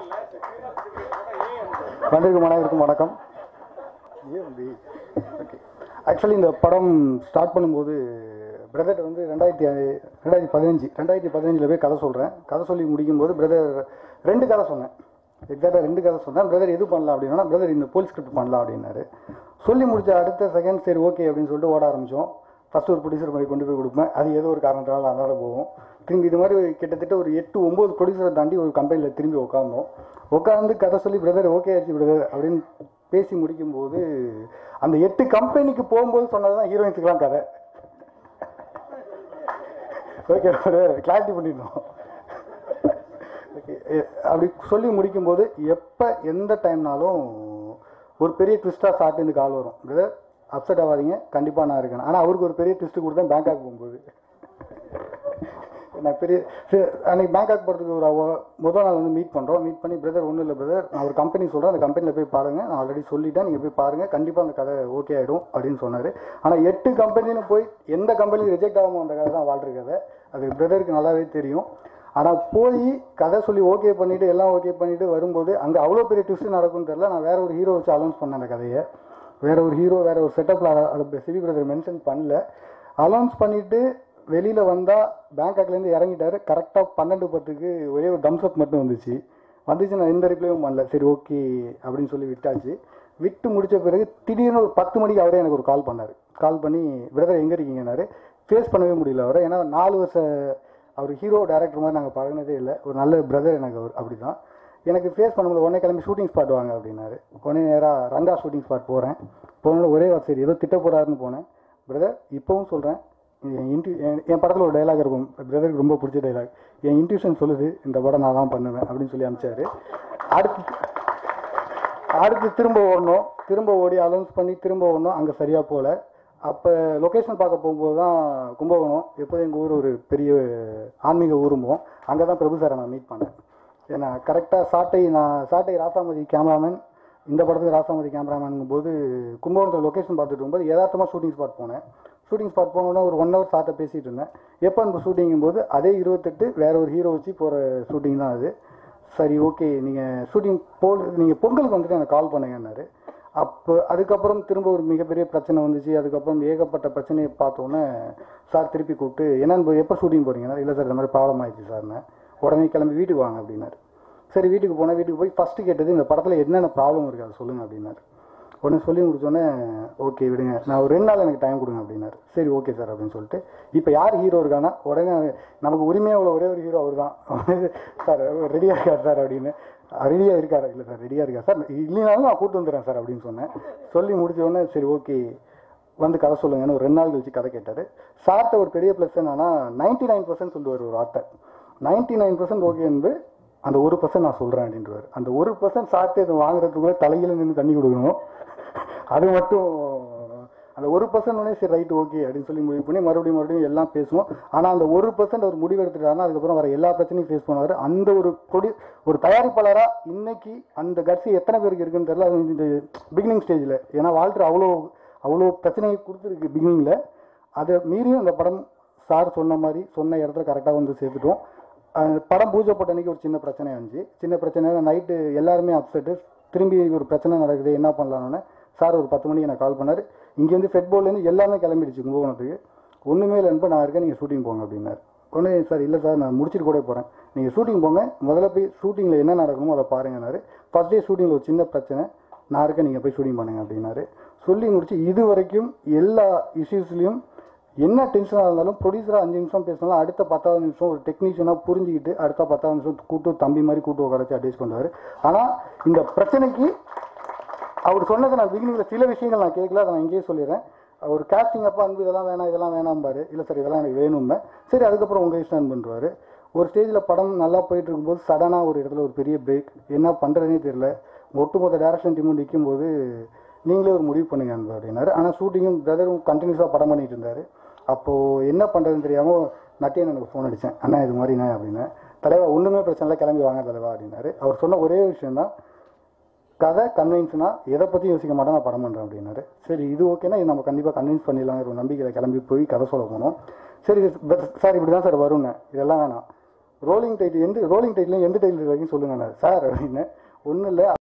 வந்திருக்கும் அனைவருக்கும் வணக்கம் ஆக்சுவலி இந்த படம் ஸ்டார்ட் பண்ணும்போது பிரதர் வந்து ரெண்டாயிரத்தி ரெண்டாயிரத்தி பதினஞ்சு ரெண்டாயிரத்தி பதினஞ்சில் போய் கதை சொல்கிறேன் கதை சொல்லி முடிக்கும்போது பிரதர் ரெண்டு கதை சொன்னேன் எக்ஸாக்டாக ரெண்டு கதை சொன்னேன் பிரதர் எது பண்ணலாம் அப்படின்னா பிரதர் இந்த போலீஸ் ஸ்கிரிப்ட் பண்ணலாம் அப்படின்னாரு சொல்லி முடிச்ச அடுத்த செகண்ட் சரி ஓகே அப்படின்னு சொல்லிட்டு ஓட ஆரம்பித்தோம் ஃபர்ஸ்ட் ஒரு ப்ரொடியூசர் மாதிரி கொண்டு போய் கொடுப்பேன் அது ஏதோ ஒரு காரணத்தினால அதனால போகும் திரும்பி இது மாதிரி கிட்டத்தட்ட ஒரு எட்டு ஒம்பது ப்ரொடியூசரை தாண்டி ஒரு கம்பெனியில் திரும்பி உட்காந்தோம் உட்காந்து கதை சொல்லி பிரதர் ஓகே ஆயிடுச்சு பிரதர் அப்படின்னு பேசி முடிக்கும்போது அந்த எட்டு கம்பெனிக்கு போகும்போது சொன்னது தான் ஹீரோயின்ஸுக்கெலாம் கதை ஓகே பிரதர் கிளாரிட்டி பண்ணிடணும் ஓகே அப்படி சொல்லி முடிக்கும்போது எப்போ எந்த டைம்னாலும் ஒரு பெரிய ட்விஸ்ட்டாக ஸ்டார்ட் கால் வரும் பிரதர் அப்செட் ஆகாதீங்க கண்டிப்பாக நான் இருக்கேன் ஆனால் அவருக்கு ஒரு பெரிய ட்விஸ்ட் கொடுத்தேன் பேங்காக் போகும்போது நான் பெரிய சரி, அன்னைக்கு பேங்காக் போகிறதுக்கு ஒரு அவ- முதல் நாள் வந்து மீட் பண்ணுறோம் மீட் பண்ணி பிரதர் ஒன்றும் இல்லை பிரதர் நான் ஒரு கம்பெனி சொல்கிறேன் அந்த கம்பெனியில் போய் பாருங்கள் நான் ஆல்ரெடி சொல்லிட்டேன் நீங்கள் போய் பாருங்கள் கண்டிப்பாக அந்த கதை ஓகே ஆகிடும் அப்படின்னு சொன்னார் ஆனால் எட்டு கம்பெனின்னு போய் எந்த கம்பெனி ரிஜெக்ட் ஆகாம அந்த கதை தான் வாழ்ற கதை அது பிரதருக்கு நல்லாவே தெரியும் ஆனால் போய் கதை சொல்லி ஓகே பண்ணிவிட்டு எல்லாம் ஓகே பண்ணிவிட்டு வரும்போது அங்கே அவ்வளோ பெரிய ட்விஸ்ட் நடக்கும்னு தெரியல நான் வேற ஒரு ஹீரோ வச்சு அலௌன்ஸ் பண்ணேன் அந்த கதையை வேற ஒரு ஹீரோ வேற ஒரு செட்டப்பில் அதை சிவி பிரதர் மென்ஷன் பண்ணல அலௌன்ஸ் பண்ணிவிட்டு வெளியில் வந்தால் பேங்காக்லேருந்து இறங்கிட்டாரு கரெக்டாக பன்னெண்டு பத்துக்கு ஒரே ஒரு தம்ஸ் அப் மட்டும் வந்துச்சு வந்துச்சு நான் எந்த ரிப்ளையும் பண்ணல சரி ஓகே அப்படின்னு சொல்லி விட்டாச்சு விட்டு முடிச்ச பிறகு திடீர்னு ஒரு பத்து மணிக்கு அவரே எனக்கு ஒரு கால் பண்ணார் கால் பண்ணி பிரதர் எங்கே இருக்கீங்கன்னாரு ஃபேஸ் பண்ணவே முடியல அவரை ஏன்னா நாலு வருஷம் அவர் ஹீரோ டேரக்டர் மாதிரி நாங்கள் பழகினதே இல்லை ஒரு நல்ல பிரதர் எனக்கு அவர் அப்படி தான் எனக்கு ஃபேஸ் பண்ணும்போது உடனே கிளம்பி ஷூட்டிங் ஸ்பாட் வாங்க அப்படின்னாரு உடனே நேராக ரங்கா ஷூட்டிங் ஸ்பாட் போகிறேன் போனோட ஒரே வார்த்தை சரி ஏதோ திட்ட போகிறாருன்னு போனேன் பிரதர் இப்போவும் சொல்கிறேன் என் இன்டி என் என் படத்தில் ஒரு டைலாக் இருக்கும் பிரதருக்கு ரொம்ப பிடிச்ச டைலாக் என் இன்ட்யூஷன் சொல்லுது இந்த படம் நான் தான் பண்ணுவேன் அப்படின்னு சொல்லி அனுப்பிச்சாரு அடுத்து அடுத்து திரும்ப ஓடணும் திரும்ப ஓடி அலௌன்ஸ் பண்ணி திரும்ப ஓடணும் அங்கே சரியாக போகல அப்போ லொக்கேஷன் பார்க்க போகும்போது தான் கும்பகோணம் எப்போதும் எங்கள் ஊர் ஒரு பெரிய ஆன்மீக ஊரும்போம் அங்கே தான் பிரபு சாரை நான் மீட் பண்ணேன் ஏன்னா கரெக்டாக சாட்டை நான் சாட்டை ராசாமதி கேமராமேன் இந்த படத்துக்கு ராசாமதி கேமராமேனுங்கும் போது கும்பகோணத்தில் லொக்கேஷன் பார்த்துட்டு இருக்கும்போது யதார்த்தமாக ஷூட்டிங் ஸ்பாட் போனேன் ஷூட்டிங் ஸ்பாட் போனோன்னா ஒரு ஒன் ஹவர் சாட்டை பேசிகிட்டு இருந்தேன் எப்போ அந்த ஷூட்டிங்கும் போது அதே இருபத்தெட்டு வேற ஒரு ஹீரோ வச்சு போகிற ஷூட்டிங் தான் அது சரி ஓகே நீங்கள் ஷூட்டிங் போ நீங்கள் பொங்கலுக்கு வந்துட்டு எனக்கு கால் பண்ணுங்கன்னாரு அப்போ அதுக்கப்புறம் திரும்ப ஒரு மிகப்பெரிய பிரச்சனை வந்துச்சு அதுக்கப்புறம் ஏகப்பட்ட பிரச்சனையை பார்த்தோன்னே சார் திருப்பி கூப்பிட்டு என்னன்னு எப்போ ஷூட்டிங் போகிறீங்கன்னா இல்லை சார் இந்த மாதிரி ப்ராப்ளம் ஆயிடுச்சு சார்னு உடனே கிளம்பி வீட்டுக்கு வாங்க அப்படின்னாரு சரி வீட்டுக்கு போனேன் வீட்டுக்கு போய் ஃபஸ்ட்டு கேட்டது இந்த படத்தில் என்னென்ன ப்ராப்ளம் இருக்குது அதை சொல்லுங்கள் அப்படின்னாரு உடனே சொல்லி முடிச்சோடனே ஓகே விடுங்க நான் ஒரு ரெண்டு நாள் எனக்கு டைம் கொடுங்க அப்படின்னாரு சரி ஓகே சார் அப்படின்னு சொல்லிட்டு இப்போ யார் ஹீரோ இருக்கானா உடனே நமக்கு உரிமையாக உள்ள ஒரே ஒரு ஹீரோ அவர் தான் சார் ரெடியாக இருக்கார் சார் அப்படின்னு ரெடியாக இருக்காரு இல்லை சார் ரெடியாக இருக்கா சார் இல்லைனாலும் நான் கூட்டு வந்துடுறேன் சார் அப்படின்னு சொன்னேன் சொல்லி முடிச்ச உடனே சரி ஓகே வந்து கதை சொல்லுங்கன்னு ஒரு ரெண்டு நாள் கழிச்சு கதை கேட்டார் சார்ட்ட ஒரு பெரிய ப்ளஸ் என்னன்னா நைன்டி நைன் பர்சன்ட் சொல்லுவார் ஒரு வார்த்தை நைன்டி நைன் பர்சன்ட் ஓகே என்பது அந்த ஒரு பர்சன்ட் நான் சொல்கிறேன் அப்படின்றவர் அந்த ஒரு பர்சன்ட் சார்ட்டு இதை வாங்குறதுக்குள்ளே தலையில நின்று தண்ணி கொடுக்கணும் அது மட்டும் அந்த ஒரு பர்சன்ட் சரி ரைட் ஓகே அப்படின்னு சொல்லி முடிவு பண்ணி மறுபடியும் மறுபடியும் எல்லாம் பேசுவோம் ஆனால் அந்த ஒரு பர்சன்ட் அவர் முடிவு எடுத்துட்டாருன்னா அதுக்கப்புறம் வர எல்லா பிரச்சனையும் ஃபேஸ் பண்ணுவார் அந்த ஒரு கொடி ஒரு தயாரிப்பாளராக இன்னைக்கு அந்த கட்சி எத்தனை பேருக்கு இருக்குன்னு தெரியல அது இந்த பிகினிங் ஸ்டேஜில் ஏன்னா வாழ்க்கை அவ்வளோ அவ்வளோ பிரச்சனையை கொடுத்துருக்கு பிகினிங்கில் அதை மீறியும் அந்த படம் சார் சொன்ன மாதிரி சொன்ன இடத்துல கரெக்டாக வந்து சேர்த்துட்டோம் அஹ் படம் பூஜை போட்ட அன்னைக்கு ஒரு சின்ன பிரச்சனை இருந்துச்சு சின்ன பிரச்சனை நைட்டு எல்லாருமே அப்செட்டு திரும்பி ஒரு பிரச்சனை நடக்குது என்ன பண்ணலான்னு சார் ஒரு பத்து மணிக்கு எனக்கு கால் பண்ணார் இங்கேருந்து ஃபெட்போல்லேருந்து எல்லாமே கிளம்பிடுச்சு கும்பகோணத்துக்கு ஒன்றுமே இல்லைன்னு நான் இருக்கேன் நீங்கள் ஷூட்டிங் போங்க அப்படின்னாரு உடனே சார் இல்லை சார் நான் முடிச்சுட்டு கூட போகிறேன் நீங்கள் ஷூட்டிங் போங்க முதல்ல போய் ஷூட்டிங்கில் என்ன நடக்கணுமோ அதை பாருங்கன்னாரு ஃபஸ்ட் டே ஷூட்டிங்கில் ஒரு சின்ன பிரச்சனை நான் இருக்கேன் நீங்கள் போய் ஷூட்டிங் பண்ணுங்க அப்படின்னாரு சொல்லி முடிச்சு இது வரைக்கும் எல்லா இஷ்யூஸ்லையும் என்ன டென்ஷனாக இருந்தாலும் ப்ரொடியூசராக அஞ்சு நிமிஷம் பேசினாலும் அடுத்த பத்தாவது நிமிஷம் ஒரு டெக்னீஷியனாக புரிஞ்சுக்கிட்டு அடுத்த பத்தாவது நிமிஷம் கூட்டு தம்பி மாதிரி கூட்டு உட்காரச்சு அட்வைஸ் பண்ணுவார் ஆனால் இந்த பிரச்சனைக்கு அவர் சொன்னதை நான் பிகினிங்கில் சில விஷயங்கள் நான் கேட்கல அதை நான் இங்கேயே சொல்லிடுறேன் ஒரு casting அப்போ அன்பு இதெல்லாம் வேணாம் இதெல்லாம் வேணாம்பாரு இல்லை சார் இதெல்லாம் எனக்கு வேணும்பே சரி அதுக்கப்புறம் உங்கள் இஷ்டம் பண்ணுறாரு ஒரு ஸ்டேஜில் படம் நல்லா போயிட்டு இருக்கும்போது சடனாக ஒரு இடத்துல ஒரு பெரிய பிரேக் என்ன பண்ணுறதுனே தெரியல ஒட்டுமொத்த டேரக்ஷன் டீமும் நிற்கும்போது நீங்களே ஒரு முடிவு பண்ணுங்க அன்பு அப்படின்னாரு ஆனால் ஷூட்டிங்கும் பிரதரும் கண்டினியூஸாக படம் பண்ணிட்டு இருந்தார் அப்போது என்ன பண்ணுறதுன்னு தெரியாமல் நட்டியன் எனக்கு ஃபோன் அடித்தேன் அண்ணா இது மாதிரிண்ணே அப்படின்னு தலைவா ஒன்றுமே பிரச்சனை இல்லை கிளம்பி வாங்க தலைவா அப்படின்னாரு அவர் சொன்ன ஒரே விஷயம் தான் கதை கன்வின்ஸ்னா எதை பற்றியும் யோசிக்க மாட்டேன் நான் படம் பண்ணுறேன் அப்படின்னாரு சரி இது ஓகேனா இது நம்ம கண்டிப்பாக கன்வின்ஸ் பண்ணிடலாங்கிற ஒரு நம்பிக்கையில் கிளம்பி போய் கதை சொல்ல போனோம் சரி சார் இப்படி தான் சார் வரும்னு இதெல்லாம் வேணாம் ரோலிங் டைட்டில் எந்த ரோலிங் டைட்டில் எந்த டைட்டில் வரைக்கும் சொல்லுங்க சார் அப்படின்னு ஒன்றும் இல்லை